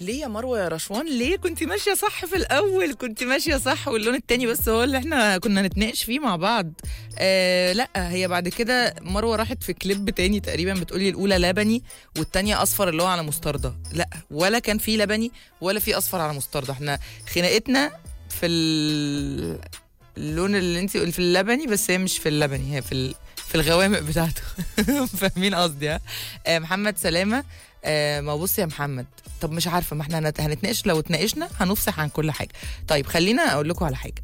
ليه يا مروه يا رشوان ليه كنت ماشيه صح في الاول كنت ماشيه صح واللون التاني بس هو اللي احنا كنا نتناقش فيه مع بعض آه لا هي بعد كده مروه راحت في كليب تاني تقريبا بتقولي الاولى لبني والتانيه اصفر اللي هو على مستردة لا ولا كان في لبني ولا في اصفر على مستردة احنا خناقتنا في ال- اللون اللي انت في اللبني بس هي مش في اللبني هي في ال- في الغوامق بتاعته فاهمين قصدي ها آه محمد سلامه آه ما بص يا محمد طب مش عارفه ما احنا هنت- هنتناقش لو اتناقشنا هنفصح عن كل حاجه طيب خلينا اقول لكم على حاجه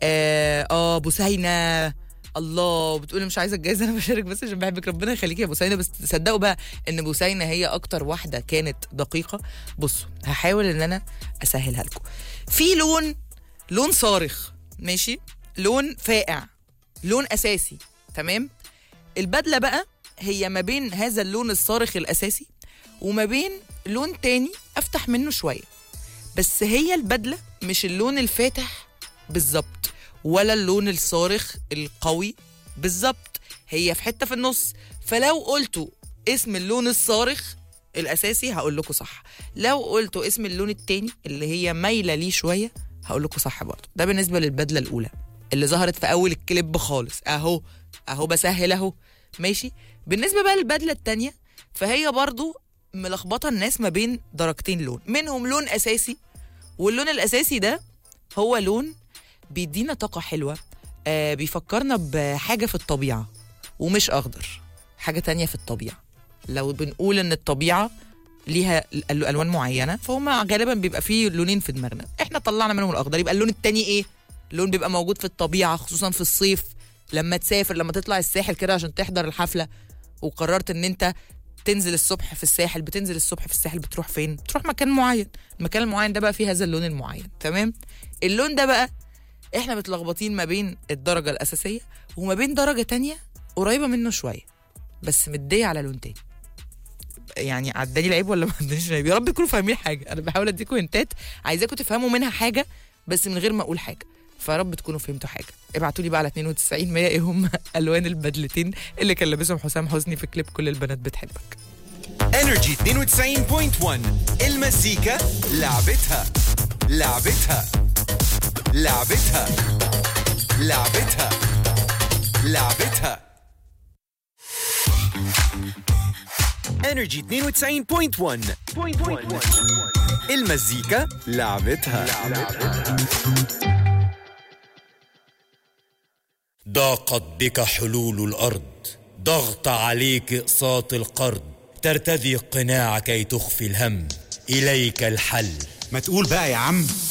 اه, آه بوسينه الله بتقولي مش عايزه الجايزه انا بشارك بس عشان بحبك ربنا يخليكي يا بوسينه بس تصدقوا بقى ان بوسينه هي اكتر واحده كانت دقيقه بصوا هحاول ان انا اسهلها لكم في لون لون صارخ ماشي لون فاقع لون اساسي تمام البدله بقى هي ما بين هذا اللون الصارخ الاساسي وما بين لون تاني افتح منه شويه بس هي البدله مش اللون الفاتح بالظبط ولا اللون الصارخ القوي بالظبط هي في حته في النص فلو قلتوا اسم اللون الصارخ الاساسي هقول لكم صح لو قلتوا اسم اللون التاني اللي هي مايله ليه شويه هقول لكم صح برضه ده بالنسبه للبدله الاولى اللي ظهرت في اول الكليب خالص اهو اهو بسهل اهو ماشي بالنسبه بقى للبدله التانيه فهي برضو ملخبطه الناس ما بين درجتين لون منهم لون اساسي واللون الاساسي ده هو لون بيدينا طاقه حلوه آه بيفكرنا بحاجه في الطبيعه ومش اخضر حاجه تانية في الطبيعه لو بنقول ان الطبيعه ليها ال- الوان معينه فهم غالبا بيبقى فيه لونين في دماغنا احنا طلعنا منهم الاخضر يبقى اللون التاني ايه لون بيبقى موجود في الطبيعه خصوصا في الصيف لما تسافر لما تطلع الساحل كده عشان تحضر الحفله وقررت ان انت تنزل الصبح في الساحل بتنزل الصبح في الساحل بتروح فين بتروح مكان معين المكان المعين ده بقى فيه هذا اللون المعين تمام اللون ده بقى احنا متلخبطين ما بين الدرجه الاساسيه وما بين درجه تانية قريبه منه شويه بس مديه على لون تاني يعني عداني العيب ولا ما عدانيش العيب يا رب تكونوا فاهمين حاجه انا بحاول اديكم هنتات عايزاكم تفهموا منها حاجه بس من غير ما اقول حاجه فرب تكونوا فهمتوا حاجه ابعتوا لي بقى على 92 100 ايه هم الوان البدلتين اللي كان لابسهم حسام حسني في كليب كل البنات بتحبك انرجي 92.1 المزيكا لعبتها لعبتها لعبتها لعبتها لعبتها انرجي 92.1 المزيكا لعبتها ضاقت بك حلول الأرض ضغط عليك إقساط القرض ترتدي القناع كي تخفي الهم إليك الحل ما تقول بقى يا عم